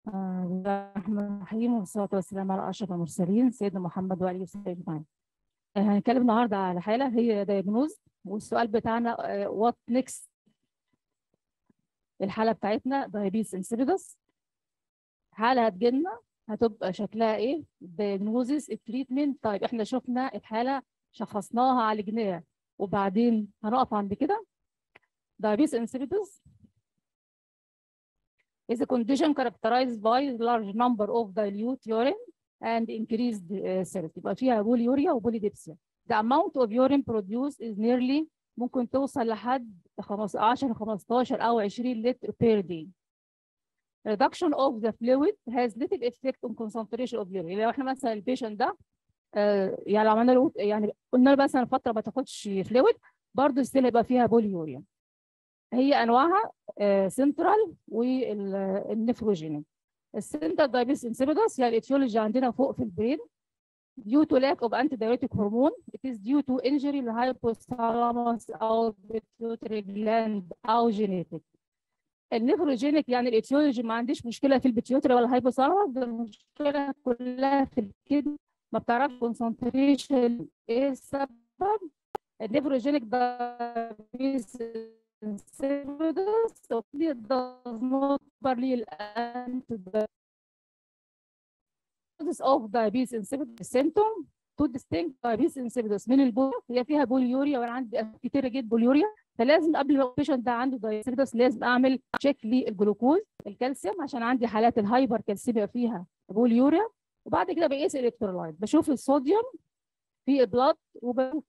آه، بسم الله الرحمن الرحيم والصلاة والسلام على أشرف المرسلين سيدنا محمد وآله وصحبه أجمعين. آه، هنتكلم النهارده على حالة هي دايجنوز والسؤال بتاعنا وات نيكست الحالة بتاعتنا دايابيتس انسيبيدس حالة هتجيلنا هتبقى شكلها ايه؟ دايجنوزيس التريتمنت طيب احنا شفنا الحالة شخصناها عالجناها وبعدين هنقف عند كده diabetes insipidus is a condition characterized by large number of dilute urine and increased uh, serotonin يبقى فيها بوليوريا وبوليديبسيا. The amount of urine produced is nearly ممكن توصل لحد 15 15 أو 20 لتر per day. Reduction of the fluid has little effect on concentration of urine. لو احنا مثلا البيشنت ده آه يعني لو عملنا له يعني قلنا له مثلا فترة ما تاخدش فلويد برضه ستيل هيبقى فيها بوليوريا. هي انواعها سنترال والنفروجينيك السنترال دايبيس انسيبيدس يعني الاتيولوجي عندنا فوق في البرين due to lack of antidiuretic hormone it is due to injury للhypothalamus او pituitary gland او genetic النفروجينيك يعني الاتيولوجي ما عنديش مشكله في البيتيوتري ولا الهايبوثالاموس المشكله كلها في الكدني ما بتعرفش كونسنتريشن ايه السبب النفروجينيك دايبيس insipidus so it does not parallel antidiabetes of diabetes insipidus symptom to distinct diabetes insipidus من البوليوريا هي فيها بوليوريا وانا عندي كتير جدا بوليوريا فلازم قبل ما البيشنت ده عنده دايابيتس لازم اعمل تشيك للجلوكوز الكالسيوم عشان عندي حالات الهايبر كالسيميا فيها بوليوريا وبعد كده بقيس الالكترولايت بشوف الصوديوم في البلاد وبشوف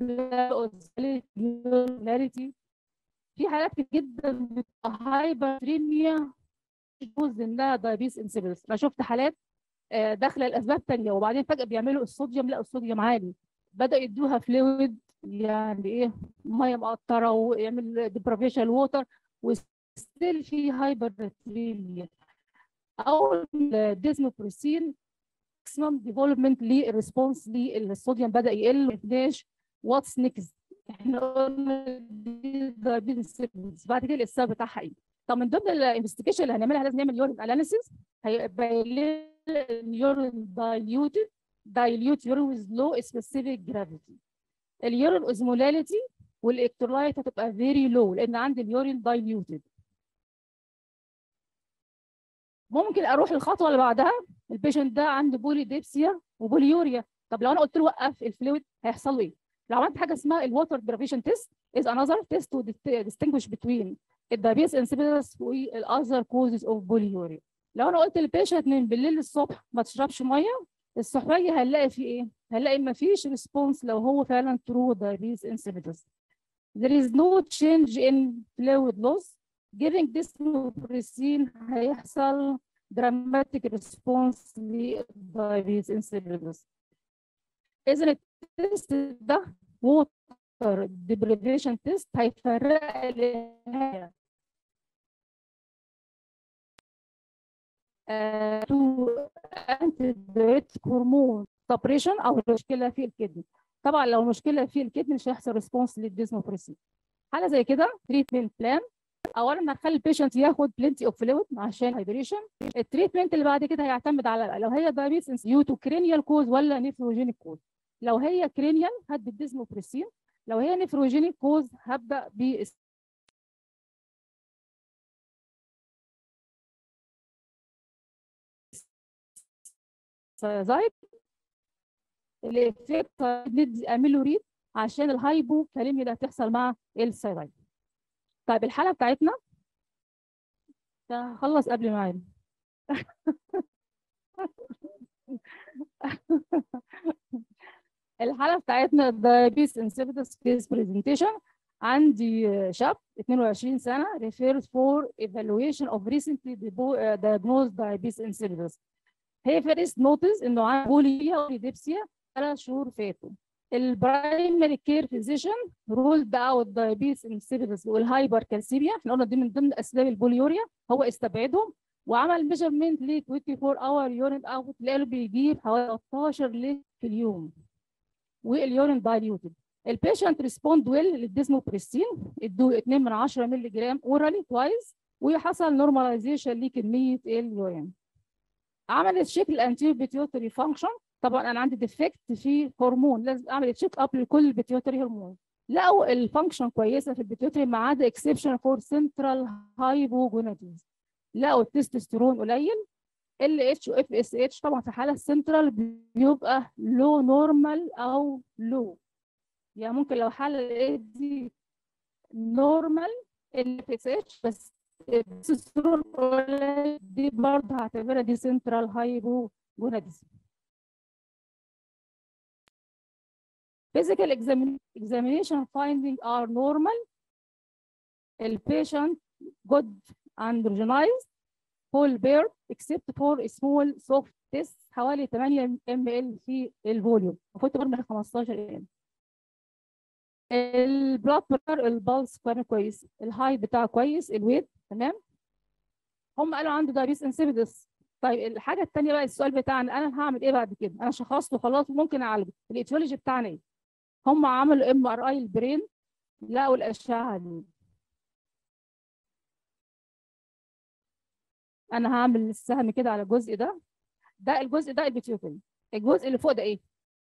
البلاد في حالات كتير جدا بتبقى هايبرتريميا جزء انها دايابيس انسيبيدس انا شفت حالات داخله الاسباب تانية وبعدين فجاه بيعملوا الصوديوم لا الصوديوم عالي بدأ يدوها فلويد يعني ايه ميه مقطره ويعمل ديبرافيشن ووتر وستيل في هايبرتريميا او الديزموبروسين ماكسيمم ديفلوبمنت للريسبونس للصوديوم بدا يقل مفيش واتس نيكست احنا قلنا دايابيتس بعد كده السبب بتاعها ايه؟ طب من ضمن الانفستيجيشن اللي هنعملها لازم نعمل يورين اناليسيس هيبقى اليورين دايليوتد دايليوت يورين ويز لو سبيسيفيك جرافيتي اليورين اوزمولاليتي والالكترولايت هتبقى فيري لو لان عندي اليورين دايليوتد ممكن اروح الخطوه اللي بعدها البيشنت ده عنده بولي ديبسيا وبوليوريا طب لو انا قلت له وقف الفلويد هيحصل له ايه؟ لو عملت حاجه اسمها الووتر deprivation تيست is another test to distinguish between الدايابيتس insipidus والاذر كوزز اوف بوليوريا لو انا قلت للبيشنت من بالليل للصبح ما تشربش ميه الصبحيه هنلاقي في ايه؟ هنلاقي ما فيش ريسبونس لو هو فعلا ترو دايابيتس insipidus there is no change in fluid loss giving desmopressin هيحصل dramatic response للدايابيتس insipidus اذا التست ده ووتر ديبريفيشن تيست هيفرق النهايه تو انتيبيوتيك هرمون سبريشن او المشكله في الكدني طبعا لو المشكله في الكدني مش هيحصل ريسبونس للديزموبريسين حاله زي كده تريتمنت بلان اولا هنخلي البيشنت ياخد بلنتي اوف فلويد عشان هايدريشن التريتمنت اللي بعد كده هيعتمد على لو هي دايابيتس يو تو كرينيال كوز ولا نيفروجينيك كوز لو هي كرينيال هدي الديزموبريسين لو هي نيفروجينيك كوز هبدا ب زايد الافكت ندي اميلوريد عشان الهايبو كاليميا اللي هتحصل مع الثايرويد طيب الحاله بتاعتنا هخلص قبل ميعاد الحاله بتاعتنا diabetes insipidus case presentation عندي شاب 22 سنه referred for evaluation of recently diagnosed diabetes insipidus هي فيرست نوتس انه عنده بوليا وديبسيا ثلاث شهور فاتوا البرايمري كير فيزيشن رولد اوت دايابيتس انسيبيدس والهايبر كالسيميا احنا قلنا دي من ضمن اسباب البوليوريا هو استبعدهم وعمل ميجرمنت ل 24 اور يورين اوت لقى بيجيب حوالي 13 لتر في اليوم واليورين دايليوتد البيشنت ريسبوند ويل للديزموبريسين ادوه 2 من 10 مللي جرام اورالي توايس وحصل نورماليزيشن لكميه اليورين عملت تشيك الانتيريور بيتيوتري فانكشن طبعا انا عندي ديفكت في هرمون لازم اعمل تشيك اب لكل البيتيوتري هرمون لقوا الفانكشن كويسه في البيتيوتري ما عدا اكسبشن فور سنترال هايبوجوناديز لقوا التستوستيرون قليل ال اتش واف اس اتش طبعا في حاله السنترال بيبقى لو نورمال او لو يعني ممكن لو حاله دي نورمال ال اف اس اتش بس التستوستيرون قليل دي برضه هعتبرها دي سنترال هايبوجوناديزم physical examin examination finding are normal the patient good androgenized full beard except for a small soft test حوالي 8 ml في الفوليوم المفروض تبقى من 15 ام البلاد بريشر البلس كان كويس الهاي بتاعه كويس الويت تمام هم قالوا عنده دايبيس انسيبيدس طيب الحاجه الثانيه بقى السؤال بتاعنا انا هعمل ايه بعد كده انا شخصته خلاص ممكن اعالجه الايتيولوجي بتاعنا ايه هم عملوا ام ار اي البرين لقوا الاشعه دي انا هعمل السهم كده على الجزء ده ده الجزء ده البيتيوتري الجزء اللي فوق ده ايه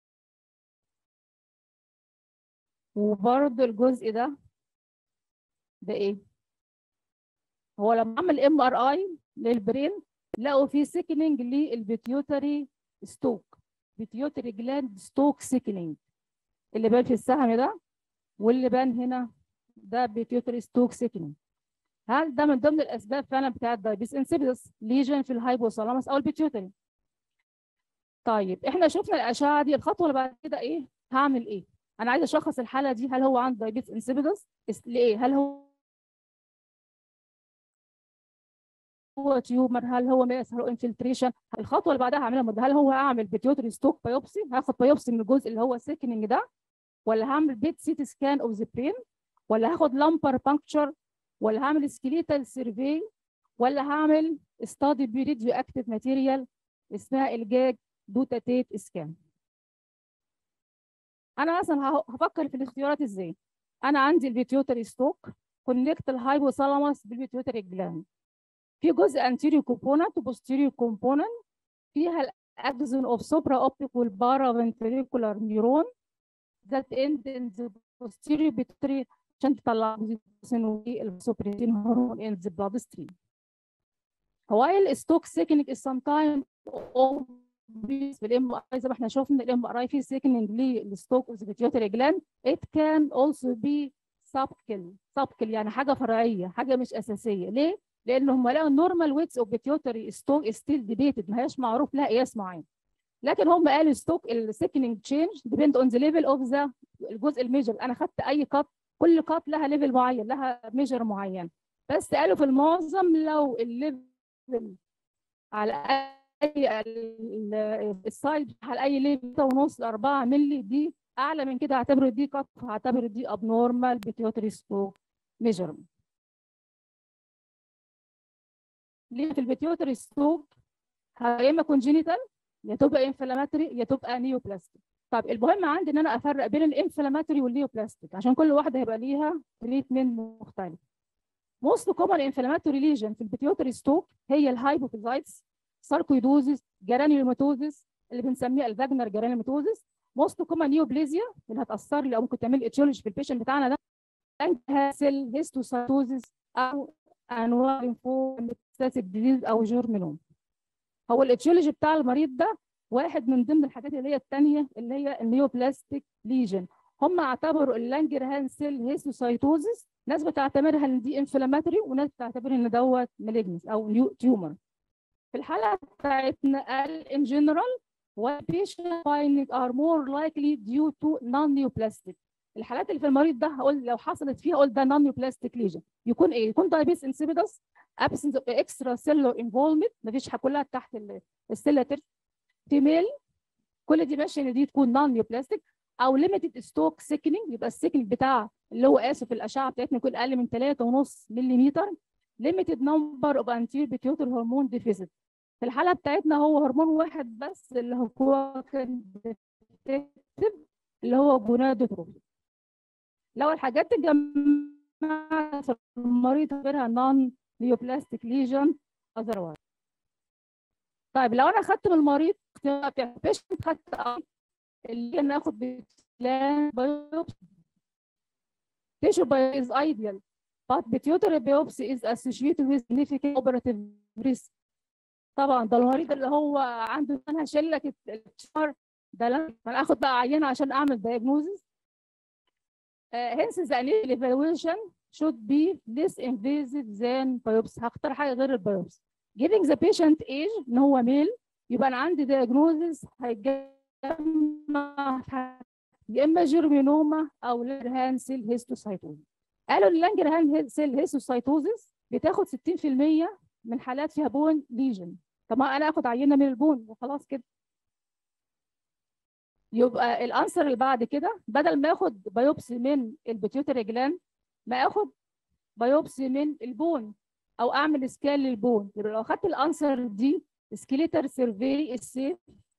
وبرضه الجزء ده ده ايه هو لما عمل ام ار اي للبرين لقوا فيه سيكنينج للبيتيوتري ستوك بيتيوتري جلاند ستوك سيكنينج اللي بان في السهم ده واللي بان هنا ده بيتيوتري ستوك سيكنينج هل ده من ضمن الاسباب فعلا بتاعت دايبيس انسيبيدس ليجن في الهايبوثالاموس او البيتيوتري طيب احنا شفنا الاشعه دي الخطوه اللي بعد كده ايه هعمل ايه انا عايزه اشخص الحاله دي هل هو عنده دايبيس انسيبيدس لايه هل هو هو تيومر هل هو ماس هل هو انفلتريشن الخطوه اللي بعدها هعملها هل هو هعمل بيتيوتري ستوك بايوبسي هاخد بايوبسي من الجزء اللي هو سيكننج ده ولا هعمل بيت سيتي سكان اوف ذا برين ولا هاخد لامبر بانكتشر ولا هعمل سكيليتال سيرفي ولا هعمل ستادي بريديو اكتيف ماتيريال اسمها الجاج دوتاتيت سكان انا مثلا هفكر في الاختيارات ازاي انا عندي البيتيوتري ستوك كونكت الهايبوثالاموس بالبيتيوتري جلاند في جزء anterior component وبوستيريور component فيها الاكزون اوف سوبرا اوبتيك والبارا ventricular نيورون that end in the posterior pituitary عشان تطلع الأكسجين والسوبريتين هرمون in the bloodstream. while stock sickening is sometimes obvious في الام ار زي ما احنا شفنا الام ار اي في sickening للستوك اوف ذا pituitary gland it can also be subkill subkill يعني حاجه فرعيه حاجه مش اساسيه ليه؟ لان هم لقوا النورمال ويتس اوف بيتيوتري ستوك ستيل ديبيتد ما هياش معروف لها قياس معين لكن هم قالوا ستوك السيكنينج تشينج ديبند اون ذا ليفل اوف ذا الجزء الميجر انا خدت اي كات كل كات لها ليفل معين لها ميجر معين بس قالوا في المعظم لو الليفل على اي السايد على اي ليفل ونص 4 مللي دي اعلى من كده هعتبره دي كات هعتبر دي ابنورمال بيتيوتري ستوك ميجرمنت ليه في البيتيوتري ستوك يا اما كونجينيتال يا تبقى انفلاماتوري يا تبقى نيوبلاستيك طب المهم عندي ان انا افرق بين الانفلاماتوري والنيوبلاستيك عشان كل واحده هيبقى ليها تريتمنت مختلف موست كومن انفلاماتوري ليجن في البيتيوتري ستوك هي الهايبوفيزايتس ساركويدوزيس جرانيوماتوزيس اللي بنسميها الفاجنر جرانيوماتوزيس موست كومن نيوبليزيا اللي هتاثر لي او ممكن تعمل اتشولوجي في البيشنت بتاعنا ده انكهاسل هيستوسايتوزيس او انواع ليمفوما ديزيز او جورمينوم هو الاتشولوجي بتاع المريض ده واحد من ضمن الحاجات اللي هي الثانيه اللي هي النيوبلاستيك ليجن هم اعتبروا اللانجرهان سيل هيستوسايتوزيس ناس بتعتبرها ان دي انفلاماتوري وناس بتعتبر ان دوت مالجنس او نيو تيومر في الحاله بتاعتنا قال ان جنرال patient findings are more likely due to non-neoplastic الحالات اللي في المريض ده هقول لو حصلت فيها اقول ده نون نيوبلاستيك ليجن يكون ايه؟ يكون دايبيس انسيبيدس absence of extra cellular involvement مفيش كلها تحت السيلة فيميل كل دي ماشيه ان دي تكون نون نيوبلاستيك او ليميتد ستوك سيكنينج يبقى السيكنينج بتاع اللي هو اسف الاشعه بتاعتنا يكون اقل من 3.5 ملم ليميتد نمبر اوف انتير بيتيوتر هرمون ديفيسيت في الحاله بتاعتنا هو هرمون واحد بس اللي هو كان اللي هو جونادوتروفين لو الحاجات الجماعة في المريض غيرها نون نيوبلاستيك ليجن اذروايز طيب لو انا خدت من المريض بتاع بيشنت خدت اللي انا اخد بلان بايوبسي tissue biopsy is ideal but pituitary biopsy is associated with significant operative risk طبعا ده المريض اللي هو عنده انا هشيل لك الشهر ده لا انا اخد بقى عينه عشان اعمل diagnosis uh, hence the initial evaluation should be less invasive than biopsy هختار حاجه غير البيوبسي giving the patient age ان هو ميل يبقى انا عندي diagnosis هيتجمع يا اما جيرمينوما او لانجرهان سيل هيستوسايتوزيس قالوا اللانجرهان سيل هيستوسايتوزيس بتاخد 60% من حالات فيها بون ليجن طب ما انا اخد عينه من البون وخلاص كده يبقى الانسر اللي بعد كده بدل ما اخد بايوبسي من البيتيوتري جلاند ما اخد بايوبسي من البون او اعمل سكان للبون يبقى لو اخدت الانسر دي سكيليتر سيرفي السيف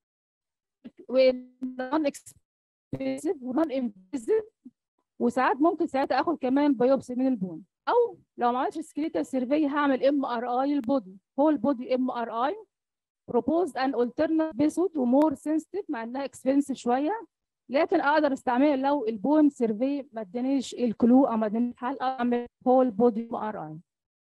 ونون اكسبنسيف ونون انفيزيف وساعات ممكن ساعتها اخد كمان بايوبسي من البون او لو ما عملتش سكيليتال سيرفي هعمل ام ار اي البودي هو البودي ام ار اي proposed an alternate method ومور sensitive مع انها expensive شويه لكن اقدر استعملها لو البون سيرفي ما ادانيش الكلو او ما ادانيش حل اعمل هول بودي ام ار اي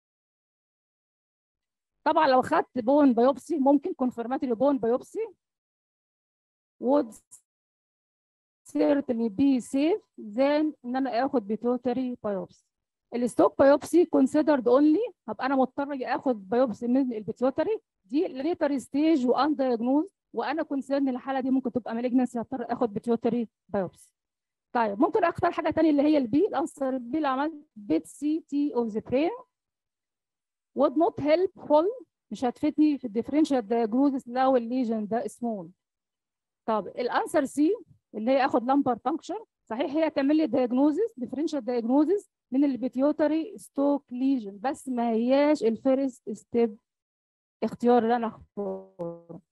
طبعا لو خدت بون بايوبسي ممكن confirmatory بون بايوبسي would certainly be safe than ان انا اخد بيتوتري بايوبسي الستوك بايوبسي considered only هبقى انا مضطر اخد بايوبسي من البيتوتري دي ليتر ستيج وان دايجنوز وانا كونسيرن الحاله دي ممكن تبقى مالجنسي هضطر اخد بيتوتري بايوبسي طيب ممكن اختار حاجه ثانيه اللي هي البي الانسر بي اللي عملت بيت سي تي اوف ذا برين would not helpful مش هتفيدني في الديفرنشال diagnosis لو الليجن ده سمول طب الانسر سي اللي هي اخد لامبر فانكشن صحيح هي تعمل لي diagnosis differential diagnosis من البيتيوتري ستوك ليجن بس ما هياش الفيرست ستيب اختيار اللي انا اختاره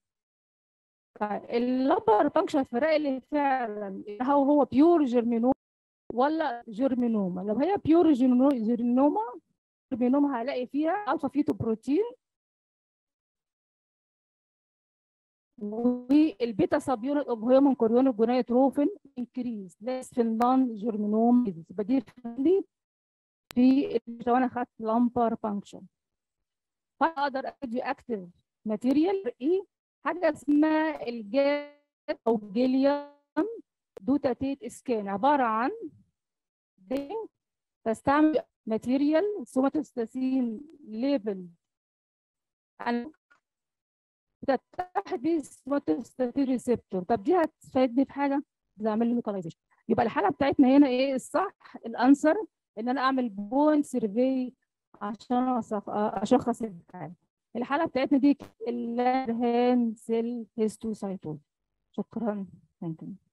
اللامبر فانكشن الفرق اللي فعلا هو هو بيور جيرمينوما ولا جيرمينوما لو هي بيور جيرمينوما جيرمينوما هلاقي فيها الفا فيتو بروتين والبيتا سب يونت اوف هيومن كوريون جونيتروفين انكريز ليس في النون جيرمينوم يبقى دي في لو انا خدت لامبر فانكشن فاقدر ادي اكتف ماتيريال ايه حاجه اسمها الجات او جيليوم دوتاتيت سكان عباره عن بستعمل ماتيريال سوماتوستاسين ليبل بتتحد بيه سوماتوستاتين ريسبتور طب دي هتفيدني في حاجه بعمل له لوكاليزيشن يبقى الحاله بتاعتنا هنا ايه الصح الانسر ان انا اعمل بون سيرفي عشان اشخص الحاله الحاله بتاعتنا دي اللارهان سيل هيستوسايتوز شكرا ثانك يو